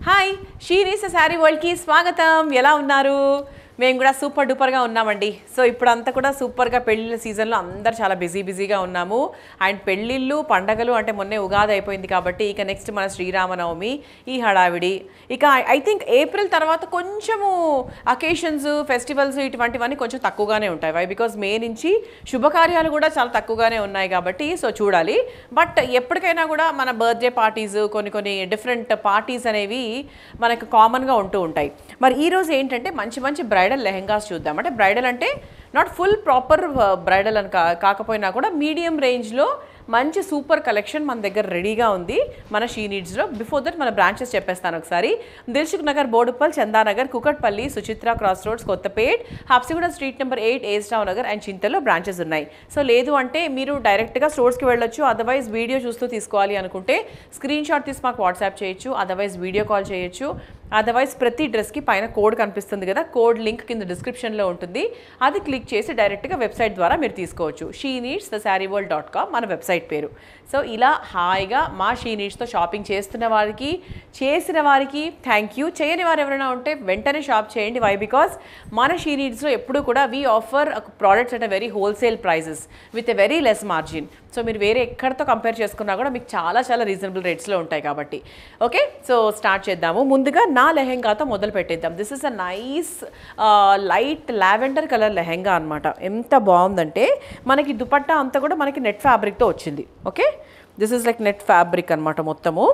hi షీరీస్ sari వరల్డ్కి స్వాగతం ఎలా ఉన్నారు మేము కూడా సూపర్ డూపర్గా ఉన్నామండి సో ఇప్పుడు అంతా కూడా సూపర్గా పెళ్ళిళ్ళ సీజన్లో అందరు చాలా బిజీ బిజీగా ఉన్నాము అండ్ పెళ్ళిళ్ళు పండగలు అంటే మొన్నే ఉగాది అయిపోయింది కాబట్టి ఇక నెక్స్ట్ మన శ్రీరామనవమి ఈ హడావిడి ఇక ఐ థింక్ ఏప్రిల్ తర్వాత కొంచెము అకేషన్స్ ఫెస్టివల్స్ ఇటువంటివన్నీ కొంచెం తక్కువగానే ఉంటాయి వై బికాజ్ మే నుంచి శుభకార్యాలు కూడా చాలా తక్కువగానే ఉన్నాయి కాబట్టి సో చూడాలి బట్ ఎప్పటికైనా కూడా మన బర్త్డే పార్టీస్ కొన్ని కొన్ని డిఫరెంట్ పార్టీస్ అనేవి మనకు కామన్గా ఉంటూ ఉంటాయి మరి ఈ రోజు ఏంటంటే మంచి మంచి బ్రైడల్ లెహెంగాస్ చూద్దాం అంటే బ్రైడల్ అంటే నాట్ ఫుల్ ప్రాపర్ బ్రైడల్ అని కా కాకపోయినా కూడా మీడియం రేంజ్లో మంచి సూపర్ కలెక్షన్ మన దగ్గర రెడీగా ఉంది మన షీ నీడ్స్లో బిఫోర్ దట్ మన బ్రాంచెస్ చెప్పేస్తాను ఒకసారి Dilsukhnagar Boduppal Chandanagar Kukatpally Suchitra cross roads Kothapet Habsiguda street number eight ఏస్టావ్ నగర్ అండ్ చింతల్లో బ్రాంచెస్ ఉన్నాయి సో లేదు అంటే మీరు డైరెక్ట్గా స్టోర్స్కి వెళ్ళొచ్చు అదర్వైజ్ వీడియో చూస్తూ తీసుకోవాలి అనుకుంటే స్క్రీన్ షాట్ తీసి మాకు వాట్సాప్ చేయొచ్చు అదర్వైజ్ వీడియో కాల్ చేయొచ్చు అదర్వైజ్ ప్రతి డ్రెస్కి పైన కోడ్ కనిపిస్తుంది కదా కోడ్ లింక్ కింద డిస్క్రిప్షన్లో ఉంటుంది అది క్లిక్ చేసి డైరెక్ట్గా వెబ్సైట్ ద్వారా మీరు తీసుకోవచ్చు she needs the saree world dot com మన వెబ్సైట్ పేరు సో ఇలా హాయిగా మా షీ నీడ్స్తో షాపింగ్ చేస్తున్న వారికి చేసిన వారికి థ్యాంక్ యూ చేయని వారు ఎవరైనా ఉంటే వెంటనే షాప్ చేయండి వై బికాస్ మన షీ నీడ్స్లో ఎప్పుడు కూడా we offer products at a very wholesale prices with a very less margin so మీరు వేరే ఎక్కడితో కంపేర్ చేసుకున్నా కూడా మీకు చాలా చాలా రీజనబుల్ రేట్స్లో ఉంటాయి కాబట్టి ఓకే సో స్టార్ట్ చేద్దాము ముందుగా నా లెహెంగాతో మొదలు పెట్టేద్దాం this is a nice light lavender colour lehenga అనమాట ఎంత బాగుందంటే మనకి దుపట్టా అంతా కూడా మనకి నెట్ ఫ్యాబ్రిక్తో వచ్చింది okay this is like net fabric అనమాట మొత్తము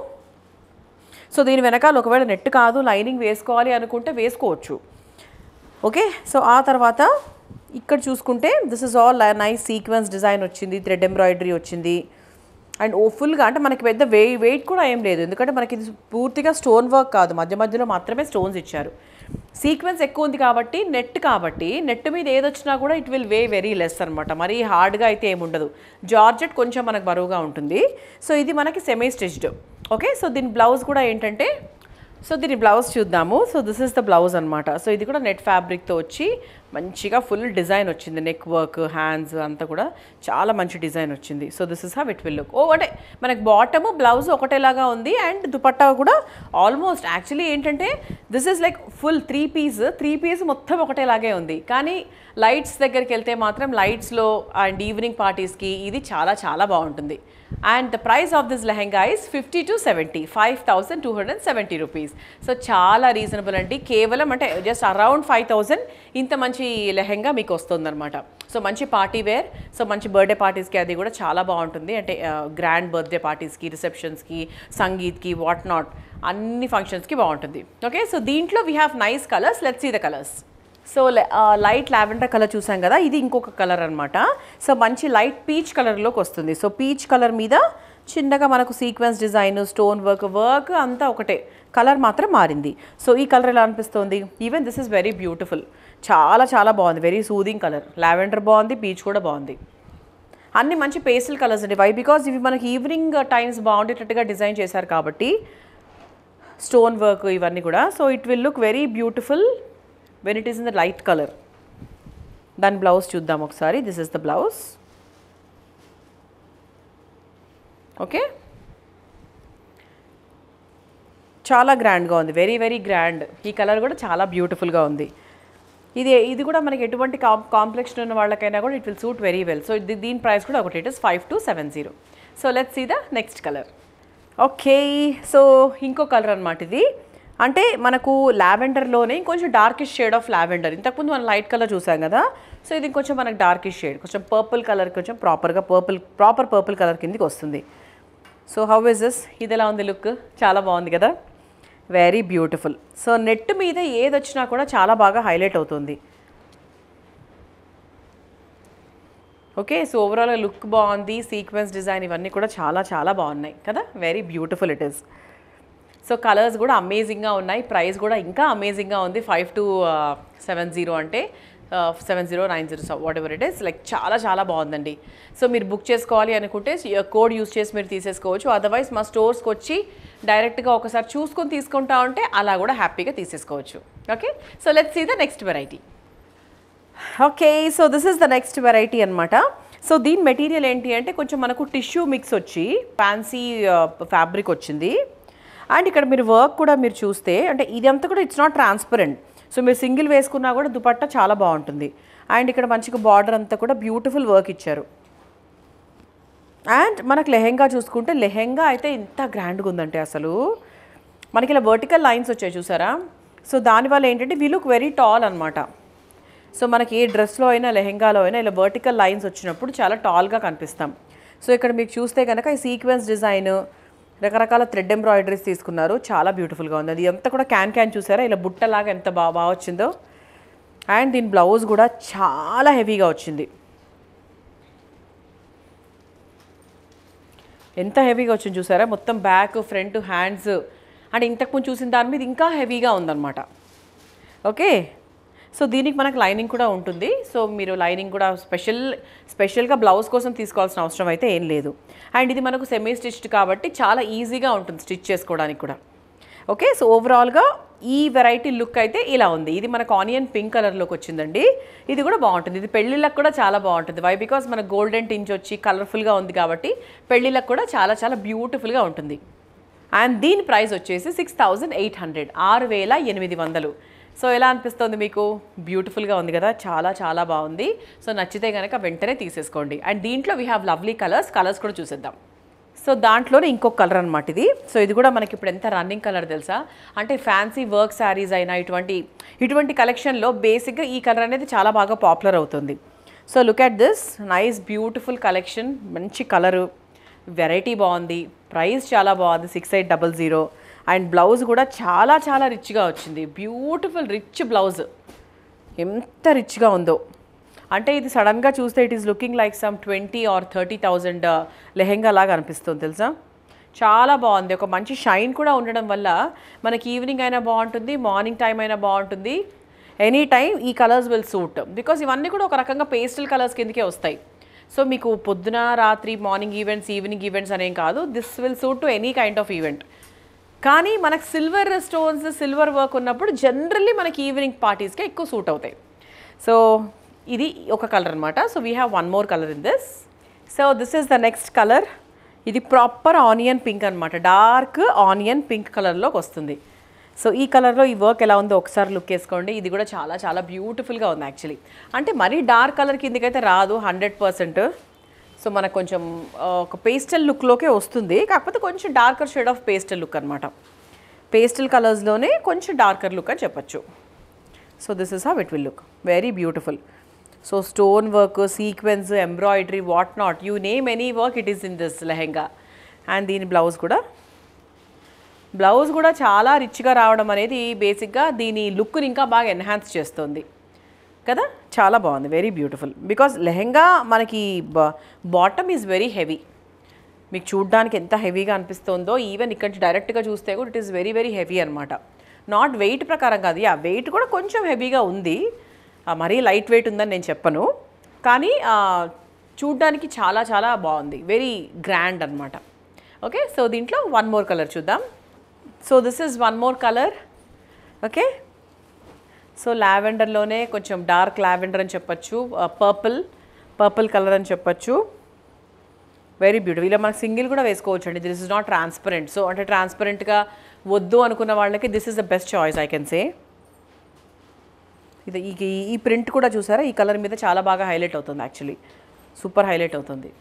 సో దీని వెనకాల ఒకవేళ నెట్ కాదు లైనింగ్ వేసుకోవాలి అనుకుంటే వేసుకోవచ్చు ఓకే సో ఆ తర్వాత ఇక్కడ చూసుకుంటే this is all nice sequence design వచ్చింది థ్రెడ్ ఎంబ్రాయిడరీ వచ్చింది అండ్ ఓ ఫుల్గా అంటే మనకి పెద్ద వే వెయిట్ కూడా ఏం లేదు ఎందుకంటే మనకి ఇది పూర్తిగా స్టోన్ వర్క్ కాదు మధ్య మధ్యలో మాత్రమే స్టోన్స్ ఇచ్చారు సీక్వెన్స్ ఎక్కువ ఉంది కాబట్టి నెట్ కాబట్టి నెట్ మీద ఏదొచ్చినా కూడా it will weigh very less అనమాట మరీ హార్డ్గా అయితే ఏముండదు జార్జెట్ కొంచెం మనకు బరువుగా ఉంటుంది సో ఇది మనకి సెమీ స్టిచ్డ్ ఓకే సో దీని బ్లౌజ్ కూడా ఏంటంటే సో దీని బ్లౌజ్ చూద్దాము so this is the blouse అనమాట సో ఇది కూడా నెట్ ఫ్యాబ్రిక్తో వచ్చి మంచిగా ఫుల్ డిజైన్ వచ్చింది నెక్ వర్క్ హ్యాండ్స్ అంతా కూడా చాలా మంచి డిజైన్ వచ్చింది so this is how it will look ఓ అంటే మనకి బాటమ్ బ్లౌజ్ ఒకటేలాగా ఉంది అండ్ దుపట్టా కూడా ఆల్మోస్ట్ యాక్చువల్లీ ఏంటంటే this is like full three piece three piece మొత్తం ఒకటేలాగే ఉంది కానీ లైట్స్ దగ్గరికి వెళ్తే మాత్రం లైట్స్లో అండ్ ఈవినింగ్ పార్టీస్కి ఇది చాలా చాలా బాగుంటుంది and the price of this lehenga is fifty two seventy five thousand two hundred seventy rupees so చాలా రీజనబుల్ అండి కేవలం అంటే జస్ట్ అరౌండ్ ఫైవ్ థౌసండ్ ఇంత మంచి లెహెంగా మీకు వస్తుందన్నమాట సో మంచి పార్టీ వేర్ సో మంచి బర్త్డే పార్టీస్కి అది కూడా చాలా బాగుంటుంది అంటే గ్రాండ్ బర్త్డే పార్టీస్కి రిసెప్షన్స్కి సంగీత్కి వాట్ నాట్ అన్ని ఫంక్షన్స్కి బాగుంటుంది ఓకే సో దీంట్లో we have nice colours let's see the colours so light lavender colour చూసాం కదా ఇది ఇంకొక కలర్ అనమాట సో మంచి లైట్ పీచ్ కలర్లోకి వస్తుంది సో పీచ్ కలర్ మీద చిన్నగా మనకు sequence design stone work work అంతా ఒకటే కలర్ మాత్రం మారింది సో ఈ కలర్ ఎలా అనిపిస్తుంది even this is very beautiful చాలా చాలా బాగుంది వెరీ సూదింగ్ కలర్ లావెండర్ బాగుంది పీచ్ కూడా బాగుంది అన్ని మంచి పేస్టల్ కలర్స్ అండి వై బికాజ్ ఇవి మనకి ఈవినింగ్ టైమ్స్ బాగుండేటట్టుగా డిజైన్ చేశారు కాబట్టి స్టోన్ వర్క్ ఇవన్నీ కూడా so it will look very beautiful when it is in the light colour దాని బ్లౌజ్ చూద్దాం ఒకసారి this is the blouse okay చాలా గ్రాండ్గా ఉంది వెరీ వెరీ గ్రాండ్ ఈ కలర్ కూడా చాలా బ్యూటిఫుల్గా ఉంది ఇది ఇది కూడా మనకి ఎటువంటి కాం కాంప్లెక్షన్ ఉన్న వాళ్ళకైనా కూడా it will suit very well so ఇది దీని ప్రైస్ కూడా ఒకటి it is five two seven zero so let's see the next colour okay so ఇంకో కలర్ అనమాట ఇది అంటే మనకు లావెండర్లోనే ఇంకొంచెం డార్కిష్ షేడ్ ఆఫ్ లావెండర్ ఇంతకుముందు మనం లైట్ కలర్ చూసాం కదా సో ఇది కొంచెం మనకు డార్కిష్ షేడ్ కొంచెం పర్పుల్ కలర్ కొంచెం ప్రాపర్గా పర్పుల్ ప్రాపర్ పర్పుల్ కలర్ కిందకి వస్తుంది సో హౌ ఇస్ దిస్ ఇది ఎలా ఉంది లుక్ చాలా బాగుంది కదా వెరీ బ్యూటిఫుల్ సో నెట్ మీద ఏది వచ్చినా కూడా చాలా బాగా హైలైట్ అవుతుంది ఓకే సో ఓవరాల్గా లుక్ బాగుంది సీక్వెన్స్ డిజైన్ ఇవన్నీ కూడా చాలా చాలా బాగున్నాయి కదా very beautiful it is so colours కూడా అమేజింగ్గా ఉన్నాయి ప్రైస్ కూడా ఇంకా అమేజింగ్గా ఉంది ఫైవ్ టు సెవెన్ జీరో అంటే seven zero nine zero whatever it is like చాలా చాలా బాగుందండి సో మీరు బుక్ చేసుకోవాలి అనుకుంటే కోడ్ యూస్ చేసి మీరు తీసేసుకోవచ్చు అదర్వైజ్ మా స్టోర్స్కి వచ్చి డైరెక్ట్గా ఒకసారి చూసుకొని తీసుకుంటా ఉంటే అలా కూడా హ్యాపీగా తీసేసుకోవచ్చు okay so let's see the next variety okay so this is the next variety అనమాట సో దీని మెటీరియల్ ఏంటి అంటే కొంచెం మనకు టిష్యూ మిక్స్ వచ్చి ఫ్యాన్సీ ఫ్యాబ్రిక్ వచ్చింది అండ్ ఇక్కడ మీరు వర్క్ కూడా మీరు చూస్తే అంటే ఇదంతా కూడా ఇట్స్ నాట్ ట్రాన్స్పరెంట్ సో మీరు సింగిల్ వేసుకున్నా కూడా దుపట్టా చాలా బాగుంటుంది అండ్ ఇక్కడ మంచిగా బార్డర్ అంతా కూడా బ్యూటిఫుల్ వర్క్ ఇచ్చారు అండ్ మనకు లెహెంగా చూసుకుంటే లెహెంగా అయితే ఇంత గ్రాండ్గా ఉందంటే అసలు మనకి ఇలా వర్టికల్ లైన్స్ వచ్చాయి చూసారా సో దానివల్ల ఏంటంటే వీ లుక్ వెరీ టాల్ అనమాట సో మనకి ఏ డ్రెస్లో అయినా లెహెంగాలో అయినా ఇలా వర్టికల్ లైన్స్ వచ్చినప్పుడు చాలా టాల్గా కనిపిస్తాం సో ఇక్కడ మీకు చూస్తే కనుక ఈ సీక్వెన్స్ డిజైన్ రకరకాల థ్రెడ్ ఎంబ్రాయిడరీస్ తీసుకున్నారు చాలా బ్యూటిఫుల్గా ఉంది అది ఎంత కూడా క్యాన్ క్యాన్ చూసారా ఇలా బుట్టలాగా ఎంత బాగా బాగా వచ్చిందో అండ్ దీని బ్లౌజ్ కూడా చాలా హెవీగా వచ్చింది ఎంత హెవీగా వచ్చింది చూసారా మొత్తం బ్యాక్ ఫ్రంట్ హ్యాండ్స్ అండ్ ఇంతకుముందు చూసిన దాని మీద ఇంకా హెవీగా ఉందన్నమాట ఓకే సో దీనికి మనకు లైనింగ్ కూడా ఉంటుంది సో మీరు లైనింగ్ కూడా స్పెషల్ స్పెషల్గా బ్లౌజ్ కోసం తీసుకోవాల్సిన అవసరం అయితే ఏం లేదు అండ్ ఇది మనకు సెమీ స్టిచ్డ్ కాబట్టి చాలా ఈజీగా ఉంటుంది స్టిచ్ చేసుకోవడానికి కూడా ఓకే సో ఓవరాల్గా ఈ వెరైటీ లుక్ అయితే ఇలా ఉంది ఇది మనకు ఆనియన్ పింక్ కలర్లోకి వచ్చిందండి ఇది కూడా బాగుంటుంది ఇది పెళ్ళిళ్ళకి కూడా చాలా బాగుంటుంది వై బికాస్ మన గోల్డెన్ టించ్ వచ్చి కలర్ఫుల్గా ఉంది కాబట్టి పెళ్ళిళ్ళకి కూడా చాలా చాలా బ్యూటిఫుల్గా ఉంటుంది అండ్ దీని ప్రైస్ వచ్చేసి సిక్స్ థౌజండ్ ఎయిట్ హండ్రెడ్ ఆరు వేల ఎనిమిది వందలు సో ఎలా అనిపిస్తుంది మీకు బ్యూటిఫుల్గా ఉంది కదా చాలా చాలా బాగుంది సో నచ్చితే కనుక వెంటనే తీసేసుకోండి అండ్ దీంట్లో we have lovely colours colours కూడా చూసేద్దాం సో దాంట్లోనే ఇంకొక కలర్ అనమాట ఇది సో ఇది కూడా మనకి ఇప్పుడు ఎంత రన్నింగ్ కలర్ తెలుసా అంటే ఫ్యాన్సీ వర్క్ శారీస్ అయినా ఇటువంటి ఇటువంటి కలెక్షన్లో బేసిక్గా ఈ కలర్ అనేది చాలా బాగా పాపులర్ అవుతుంది so look at this nice beautiful collection మంచి కలరు వెరైటీ బాగుంది ప్రైస్ చాలా బాగుంది six eight double zero and blouse కూడా చాలా చాలా రిచ్గా వచ్చింది బ్యూటిఫుల్ రిచ్ బ్లౌజ్ ఎంత రిచ్గా ఉందో అంటే ఇది సడన్గా చూస్తే it is looking like some twenty or thirty thousand lehenga లాగా అనిపిస్తుంది తెలుసా చాలా బాగుంది ఒక మంచి షైన్ కూడా ఉండడం వల్ల మనకి ఈవినింగ్ అయినా బాగుంటుంది మార్నింగ్ టైం అయినా బాగుంటుంది ఎనీ టైం ఈ కలర్స్ విల్ సూట్ బికాస్ ఇవన్నీ కూడా ఒక రకంగా పేస్టల్ కలర్స్ కిందకే వస్తాయి సో మీకు పొద్దున రాత్రి మార్నింగ్ ఈవెంట్స్ ఈవినింగ్ ఈవెంట్స్ అనేం కాదు this will suit to any kind of event కానీ మనకు సిల్వర్ స్టోన్స్ సిల్వర్ వర్క్ ఉన్నప్పుడు జనరల్లీ మనకి ఈవినింగ్ పార్టీస్కే ఎక్కువ సూట్ అవుతాయి సో ఇది ఒక కలర్ అనమాట so we have one more colour in this so this is the next colour ఇది ప్రాపర్ ఆనియన్ పింక్ అనమాట డార్క్ ఆనియన్ పింక్ కలర్లోకి వస్తుంది సో ఈ కలర్లో ఈ వర్క్ ఎలా ఉందో ఒకసారి లుక్ వేసుకోండి ఇది కూడా చాలా చాలా బ్యూటిఫుల్గా ఉంది యాక్చువల్లీ అంటే మరీ డార్క్ కలర్ కిందకైతే రాదు హండ్రెడ్ పర్సెంట్ సో మనకు కొంచెం ఆ, ఒక పేస్టల్ లుక్లోకే వస్తుంది కాకపోతే కొంచెం darker shade of pastel look అనమాట పేస్టల్ కలర్స్లోనే కొంచెం డార్కర్ లుక్ అని చెప్పొచ్చు so this is how it will look very beautiful so stone work sequence embroidery what not you name any work it is in this lehenga and దీని blouse కూడా blouse కూడా చాలా రిచ్గా రావడం అనేది బేసిక్గా దీని లుక్ని ఇంకా బాగా ఎన్హాన్స్ చేస్తుంది కదా చాలా బాగుంది వెరీ బ్యూటిఫుల్ బికాజ్ లెహెంగా మనకి బాటమ్ ఈజ్ వెరీ హెవీ మీకు చూడ్డానికి ఎంత హెవీగా అనిపిస్తుందో ఈవెన్ ఇక్కడ నుంచి డైరెక్ట్గా చూస్తే కూడా it is very very heavy అనమాట నాట్ వెయిట్ ప్రకారం కాదు ఆ వెయిట్ కూడా కొంచెం హెవీగా ఉంది ఆ, మరీ లైట్ వెయిట్ ఉందని నేను చెప్పను కానీ ఆ, చూడ్డానికి చాలా చాలా బాగుంది వెరీ గ్రాండ్ అనమాట ఓకే సో దీంట్లో వన్ మోర్ కలర్ చూద్దాం so this is one more colour okay so లావెండర్లోనే కొంచెం డార్క్ లావెండర్ అని చెప్పొచ్చు పర్పుల్ పర్పుల్ కలర్ అని చెప్పొచ్చు వెరీ బ్యూటిఫుల్ ఇలా మనకు సింగిల్ కూడా వేసుకోవచ్చు అండి this is not transparent so అంటే ట్రాన్స్పరెంట్గా వద్దు అనుకున్న వాళ్ళకి this is the best choice I can say ఇది ఈ ఈ ప్రింట్ కూడా చూసారా ఈ కలర్ మీద చాలా బాగా హైలైట్ అవుతుంది యాక్చువల్లీ సూపర్ హైలైట్ అవుతుంది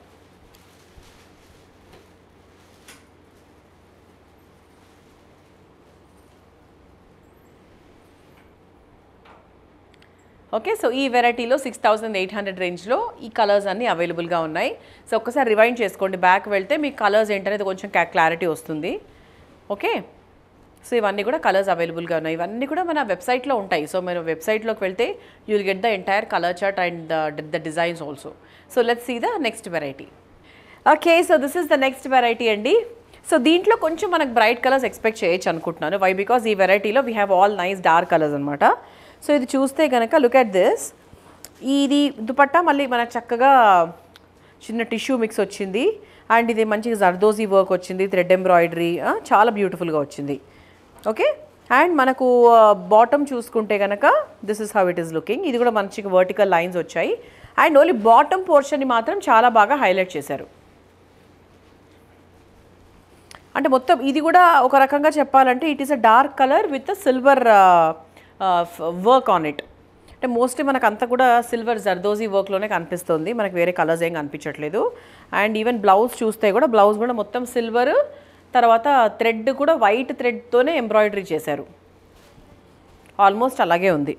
ఓకే సో ఈ వెరైటీలో సిక్స్ థౌసండ్ ఎయిట్ హండ్రెడ్ రేంజ్లో ఈ కలర్స్ అన్నీ అవైలబుల్గా ఉన్నాయి సో ఒక్కసారి రివైండ్ చేసుకోండి బ్యాక్ వెళ్తే మీకు కలర్స్ ఏంటనేది కొంచెం క్లారిటీ వస్తుంది ఓకే సో ఇవన్నీ కూడా కలర్స్ అవైలబుల్గా ఉన్నాయి ఇవన్నీ కూడా మన వెబ్సైట్లో ఉంటాయి సో మీరు వెబ్సైట్లోకి వెళ్తే you will get the entire colour chart and the the designs also so let's see the next variety okay so this is the next variety అండి సో దీంట్లో కొంచెం మనకు బ్రైట్ కలర్స్ ఎక్స్పెక్ట్ చేయొచ్చు అనుకుంటున్నాను వై బికాస్ ఈ వెరైటీలో we have all nice dark colours అనమాట so ఇది చూస్తే కనుక లుక్ అట్ దిస్ ఇది దుపట్టా మళ్ళీ మనకు చక్కగా చిన్న టిష్యూ మిక్స్ వచ్చింది అండ్ ఇది మంచిగా జర్దోజీ వర్క్ వచ్చింది థ్రెడ్ ఎంబ్రాయిడరీ చాలా బ్యూటిఫుల్గా వచ్చింది ఓకే అండ్ మనకు బాటమ్ చూసుకుంటే కనుక this is how it is looking ఇది కూడా మంచిగా వర్టికల్ లైన్స్ వచ్చాయి అండ్ ఓన్లీ బాటమ్ పోర్షన్ని మాత్రం చాలా బాగా హైలైట్ చేశారు అంటే మొత్తం ఇది కూడా ఒక రకంగా చెప్పాలంటే it is a dark colour with silver work on it అంటే మోస్ట్లీ మనకు అంతా కూడా సిల్వర్ జర్దోజీ వర్క్లోనే కనిపిస్తుంది మనకు వేరే కలర్స్ ఏం కనిపించట్లేదు అండ్ ఈవెన్ బ్లౌజ్ చూస్తే కూడా బ్లౌజ్ కూడా మొత్తం సిల్వర్ తర్వాత థ్రెడ్ కూడా వైట్ థ్రెడ్తోనే ఎంబ్రాయిడరీ చేశారు ఆల్మోస్ట్ అలాగే ఉంది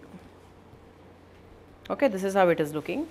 okay this is how it is looking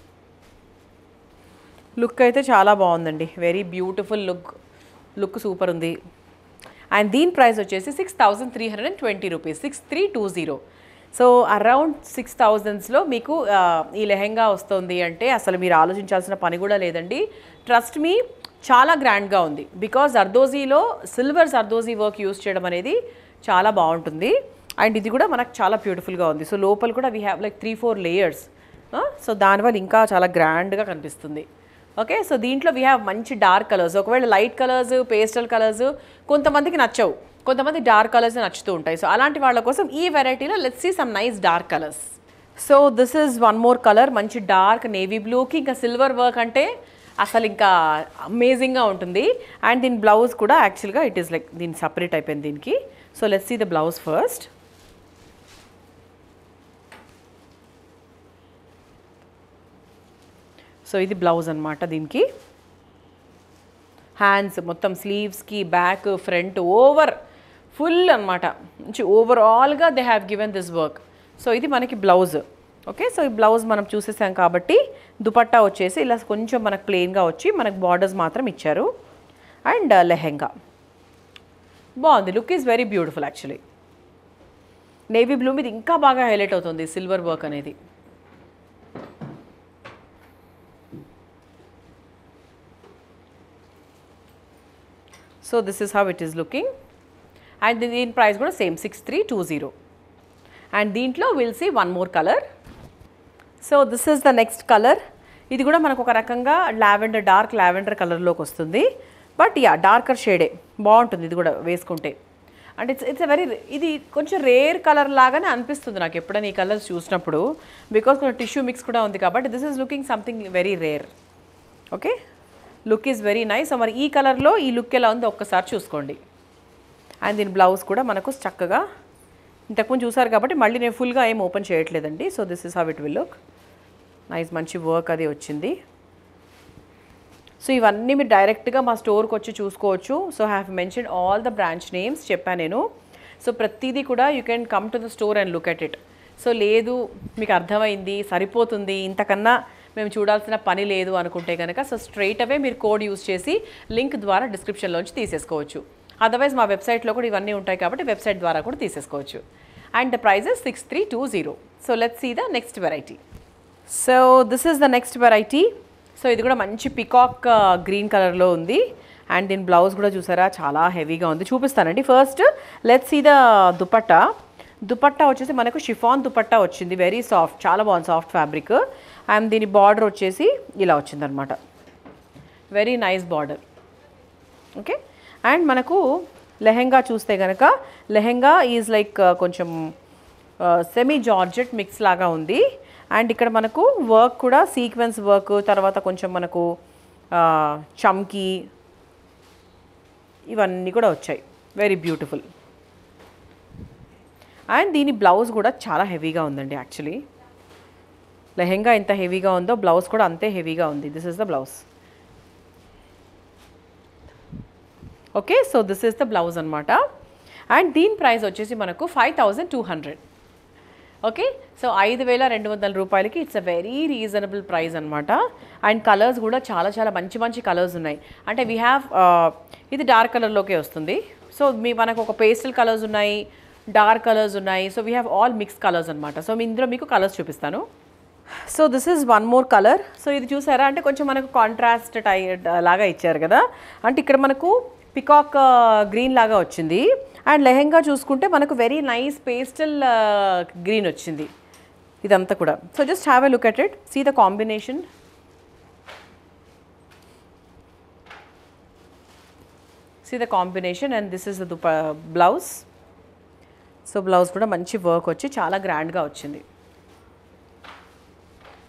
look అయితే చాలా బాగుందండి very beautiful look look super ఉంది అండ్ దీని ప్రైస్ వచ్చేసి six thousand three hundred and twenty rupees six three two zero so around six థౌజండ్స్లో మీకు ఆ, ఈ లెహెంగా వస్తుంది అంటే అసలు మీరు ఆలోచించాల్సిన పని కూడా లేదండి ట్రస్ట్ మీ చాలా గ్రాండ్గా ఉంది బికాజ్ అర్దోజీలో సిల్వర్ అర్దోజీ వర్క్ యూస్ చేయడం అనేది చాలా బాగుంటుంది అండ్ ఇది కూడా మనకు చాలా బ్యూటిఫుల్గా ఉంది సో లోపల కూడా we have like three four layers so దానివల్ల ఇంకా చాలా గ్రాండ్గా కనిపిస్తుంది ఓకే సో దీంట్లో వీ హ్యావ్ మంచి డార్క్ కలర్స్ ఒకవేళ లైట్ కలర్స్ పేస్టల్ కలర్స్ కొంతమందికి నచ్చవు కొంతమంది డార్క్ కలర్స్ నచ్చుతూ ఉంటాయి సో అలాంటి వాళ్ళ కోసం ఈ వెరైటీలో let's see some nice dark colours so this is one more colour మంచి డార్క్ నేవీ బ్లూకి ఇంకా సిల్వర్ వర్క్ అంటే అసలు ఇంకా అమేజింగ్గా ఉంటుంది అండ్ దీని బ్లౌజ్ కూడా యాక్చువల్గా ఇట్ ఈస్ లైక్ దీని సపరేట్ అయిపోయింది దీనికి so let's see the blouse first so ఇది బ్లౌజ్ అన్నమాట దీనికి హ్యాండ్స్ మొత్తం స్లీవ్స్కి బ్యాక్ ఫ్రంట్ ఓవర్ ఫుల్ అనమాట మంచి ఓవరాల్గా they have given this work so ఇది మనకి బ్లౌజ్ ఓకే సో ఈ బ్లౌజ్ మనం చూసేసాం కాబట్టి దుపట్టా వచ్చేసి ఇలా కొంచెం మనకు ప్లెయిన్గా వచ్చి మనకు బార్డర్స్ మాత్రం ఇచ్చారు అండ్ లెహెంగా బాగుంది look is very beautiful actually navy blue మీద ఇంకా బాగా హైలైట్ అవుతుంది సిల్వర్ వర్క్ అనేది so this is how it is looking and దీని ప్రైస్ కూడా same six three two zero and దీంట్లో will see one more colour so this is the next colour ఇది కూడా మనకు ఒక రకంగా లావెండర్ డార్క్ లావెండర్ కలర్లోకి వస్తుంది బట్ యా డార్కర్ షేడే బాగుంటుంది ఇది కూడా వేసుకుంటే అంటే ఇట్స్ ఇట్స్ ఎ వెరీ ఇది కొంచెం రేర్ కలర్ లాగానే అనిపిస్తుంది నాకు ఎప్పుడైనా ఈ కలర్స్ చూసినప్పుడు బికాస్ కొంచెం టిష్యూ మిక్స్ కూడా ఉంది కాబట్టి this is looking something very rare okay look is very nice మరి ఈ కలర్లో ఈ లుక్ ఎలా ఉందో ఒక్కసారి చూసుకోండి అండ్ దీని బ్లౌజ్ కూడా మనకు చక్కగా ఇంతకుముందు చూసారు కాబట్టి మళ్ళీ నేను ఫుల్గా ఏం ఓపెన్ చేయట్లేదండి so this is how it will look nice మంచి వర్క్ అది వచ్చింది సో ఇవన్నీ మీరు డైరెక్ట్గా మా స్టోర్కి వచ్చి చూసుకోవచ్చు so have mention all the branch names చెప్పాను నేను సో ప్రతిదీ కూడా you can come to the store and look at it so లేదు మీకు అర్థమైంది సరిపోతుంది ఇంతకన్నా మేము చూడాల్సిన పని లేదు అనుకుంటే కనుక సో స్ట్రైట్ అవే మీరు కోడ్ యూస్ చేసి లింక్ ద్వారా డిస్క్రిప్షన్లోంచి తీసేసుకోవచ్చు అదర్వైజ్ మా వెబ్సైట్లో కూడా ఇవన్నీ ఉంటాయి కాబట్టి వెబ్సైట్ ద్వారా కూడా తీసేసుకోవచ్చు and the prices six three two zero so let's see the next variety so this is the next variety so ఇది కూడా మంచి పికాక్ గ్రీన్ కలర్లో ఉంది అండ్ దీని బ్లౌజ్ కూడా చూసారా చాలా హెవీగా ఉంది చూపిస్తానండి first let's see the dupatta dupatta వచ్చేసి మనకు షిఫాన్ దుపట్టా వచ్చింది వెరీ సాఫ్ట్ చాలా బాగుంది సాఫ్ట్ ఫ్యాబ్రిక్ అండ్ దీని బార్డర్ వచ్చేసి ఇలా వచ్చిందనమాట very nice border okay and మనకు లెహెంగా చూస్తే కనుక లెహెంగా ఈజ్ లైక్ కొంచెం సెమీ జార్జెట్ మిక్స్ లాగా ఉంది అండ్ ఇక్కడ మనకు వర్క్ కూడా సీక్వెన్స్ వర్క్ తర్వాత కొంచెం మనకు చమ్కీ ఇవన్నీ కూడా వచ్చాయి వెరీ బ్యూటిఫుల్ అండ్ దీని బ్లౌజ్ కూడా చాలా హెవీగా ఉందండి యాక్చువల్లీ లెహెంగా ఎంత హెవీగా ఉందో బ్లౌజ్ కూడా అంతే హెవీగా ఉంది this is the blouse okay so this is the blouse అనమాట అండ్ దీని ప్రైస్ వచ్చేసి మనకు five thousand two hundred okay so ఐదు వేల రెండు వందల రూపాయలకి it's a very reasonable price అనమాట అండ్ కలర్స్ కూడా చాలా చాలా మంచి మంచి కలర్స్ ఉన్నాయి అంటే వీ హ్యావ్ ఇది డార్క్ కలర్లోకే వస్తుంది సో మీ మనకు ఒక పేస్టల్ కలర్స్ ఉన్నాయి డార్క్ కలర్స్ ఉన్నాయి so we have all mix colours అనమాట సో మీ ఇందులో మీకు కలర్స్ చూపిస్తాను so this is one more colour so ఇది చూసారా అంటే కొంచెం మనకు కాంట్రాస్ట్ టై లాగా ఇచ్చారు కదా అంటే ఇక్కడ మనకు పికాక్ గ్రీన్ లాగా వచ్చింది అండ్ లెహెంగా చూసుకుంటే మనకు వెరీ నైస్ పేస్టల్ గ్రీన్ వచ్చింది ఇదంతా కూడా so just have a look at it see the combination see the combination and this is the blouse so blouse కూడా మంచి వర్క్ వచ్చి చాలా గ్రాండ్గా వచ్చింది సో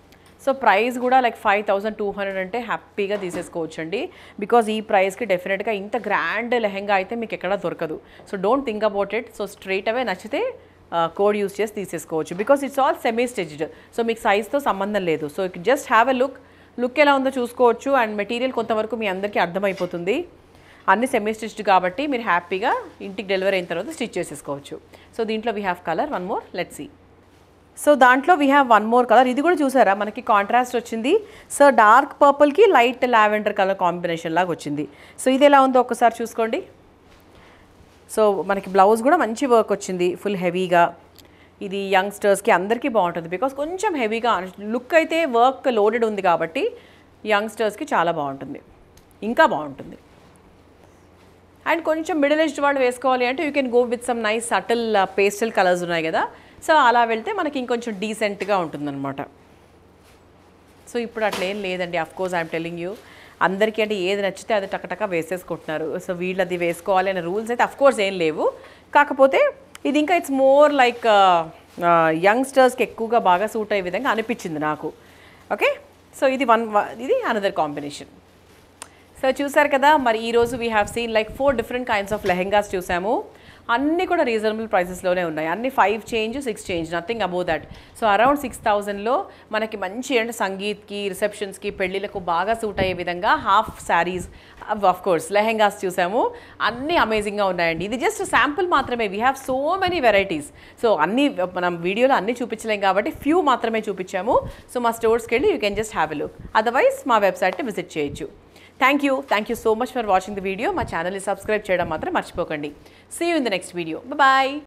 సో ప్రైస్ కూడా like five thousand two hundred అంటే హ్యాపీగా తీసేసుకోవచ్చు అండి బికాజ్ ఈ ప్రైస్కి డెఫినెట్గా ఇంత గ్రాండ్ లెహెంగా అయితే మీకు ఎక్కడా దొరకదు so don't think about it so straight away నచ్చితే కోడ్ యూస్ చేసి తీసేసుకోవచ్చు because it's all semi stitched so మీకు సైజ్తో సంబంధం లేదు so just have a look look ఎలా ఉందో చూసుకోవచ్చు అండ్ మెటీరియల్ కొంతవరకు మీ అందరికీ అర్థమైపోతుంది అన్ని సెమీ స్టిచ్డ్ కాబట్టి మీరు హ్యాపీగా ఇంటికి డెలివరీ అయిన తర్వాత స్టిచ్ చేసేసుకోవచ్చు సో దీంట్లో we have colour one more let see so దాంట్లో we have one more colour ఇది కూడా చూసారా మనకి కాంట్రాస్ట్ వచ్చింది సో డార్క్ పర్పుల్కి లైట్ లావెండర్ కలర్ కాంబినేషన్ లాగా వచ్చింది సో ఇది ఎలా ఉందో ఒకసారి చూసుకోండి సో మనకి బ్లౌజ్ కూడా మంచి వర్క్ వచ్చింది ఫుల్ హెవీగా ఇది యంగ్స్టర్స్కి అందరికీ బాగుంటుంది బికాస్ కొంచెం హెవీగా లుక్ అయితే వర్క్ లోడెడ్ ఉంది కాబట్టి యంగ్స్టర్స్కి చాలా బాగుంటుంది ఇంకా బాగుంటుంది అండ్ కొంచెం మిడిల్ ఏజ్డ్ వాళ్ళు వేసుకోవాలి అంటే you can go with some nice subtle pastel colours ఉన్నాయి కదా సో అలా వెళ్తే మనకి ఇంకొంచెం డీసెంట్గా ఉంటుందన్నమాట సో ఇప్పుడు అట్లా ఏం లేదండి of course I'm telling you అందరికీ అంటే ఏది నచ్చితే అది టకటక వేసేసుకుంటున్నారు సో వీళ్ళు అది వేసుకోవాలి అనే రూల్స్ అయితే అఫ్ కోర్స్ ఏం లేవు కాకపోతే ఇది ఇంకా ఇట్స్ మోర్ లైక్ యంగ్స్టర్స్కి ఎక్కువగా బాగా సూట్ అయ్యే విధంగా అనిపించింది నాకు ఓకే సో ఇది వన్ ఇది అనదర్ కాంబినేషన్ సో చూసారు కదా మరి ఈరోజు we have seen like four different kinds of lehengas చూసాము అన్నీ కూడా రీజనబుల్ ప్రైసెస్లోనే ఉన్నాయి అన్ని five change six change nothing above that so around six థౌజండ్లో మనకి మంచి అంటే సంగీత్కి రిసెప్షన్స్కి పెళ్ళిళ్ళకు బాగా సూట్ అయ్యే విధంగా half saris of course lehengas చూసాము అన్నీ అమేజింగ్గా ఉన్నాయండి ఇది జస్ట్ శాంపుల్ మాత్రమే we have so many varieties so అన్ని మనం వీడియోలో అన్నీ చూపించలేం కాబట్టి ఫ్యూ మాత్రమే చూపించాము సో మా స్టోర్స్కి వెళ్ళి you can just have a look otherwise మా వెబ్సైట్ని విజిట్ చేయొచ్చు thank you thank you so much for watching the video మా ఛానల్ని సబ్స్క్రైబ్ చేయడం మాత్రం మర్చిపోకండి see you in the next video bye